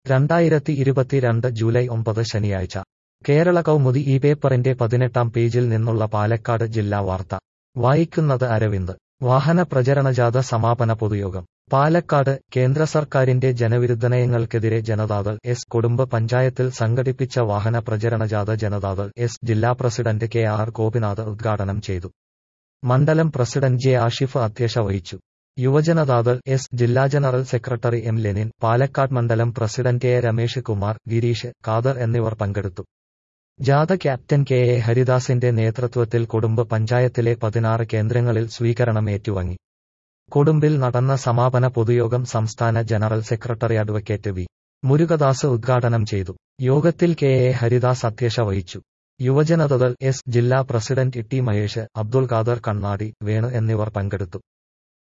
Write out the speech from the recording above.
രണ്ടായിരത്തി ഇരുപത്തിരണ്ട് ജൂലൈ ഒമ്പത് ശനിയാഴ്ച കേരള കൗമുദി ഈ പേപ്പറിന്റെ പതിനെട്ടാം പേജിൽ നിന്നുള്ള പാലക്കാട് ജില്ലാ വാർത്ത വായിക്കുന്നത് അരവിന്ദ് വാഹന പ്രചരണജാഥ സമാപന പൊതുയോഗം പാലക്കാട് കേന്ദ്ര സർക്കാരിന്റെ ജനവിരുദ്ധ നയങ്ങൾക്കെതിരെ ജനതാദൾ എസ് കുടുംബ പഞ്ചായത്തിൽ സംഘടിപ്പിച്ച വാഹന പ്രചരണജാഥ ജനതാദൾ എസ് ജില്ലാ പ്രസിഡന്റ് കെ ആർ ഗോപിനാഥ് ഉദ്ഘാടനം ചെയ്തു മണ്ഡലം പ്രസിഡന്റ് ജെ ആഷിഫ് അധ്യക്ഷ വഹിച്ചു യുവജനതാദൾ എസ് ജില്ലാ general secretary M Lenin Palakkad മണ്ഡലം പ്രസിഡന്റ് എ രമേഷ് കുമാർ ഗിരീഷ് ഖാദർ എന്നിവർ പങ്കെടുത്തു ജാഥ ക്യാപ്റ്റൻ കെ എ ഹരിദാസിന്റെ നേതൃത്വത്തിൽ കുടുംബ പഞ്ചായത്തിലെ പതിനാറ് കേന്ദ്രങ്ങളിൽ സ്വീകരണം ഏറ്റുവാങ്ങി കൊടുമ്പിൽ നടന്ന സമാപന പൊതുയോഗം സംസ്ഥാന general secretary advocate V Murugadas ഉദ്ഘാടനം ചെയ്തു യോഗത്തിൽ കെ എ ഹരിദാസ് അധ്യക്ഷ വഹിച്ചു യുവജനതകൾ എസ് ജില്ലാ പ്രസിഡന്റ് ടി മഹേഷ് അബ്ദുൾ ഖാദർ കണ്ണാടി വേണു എന്നിവർ പങ്കെടുത്തു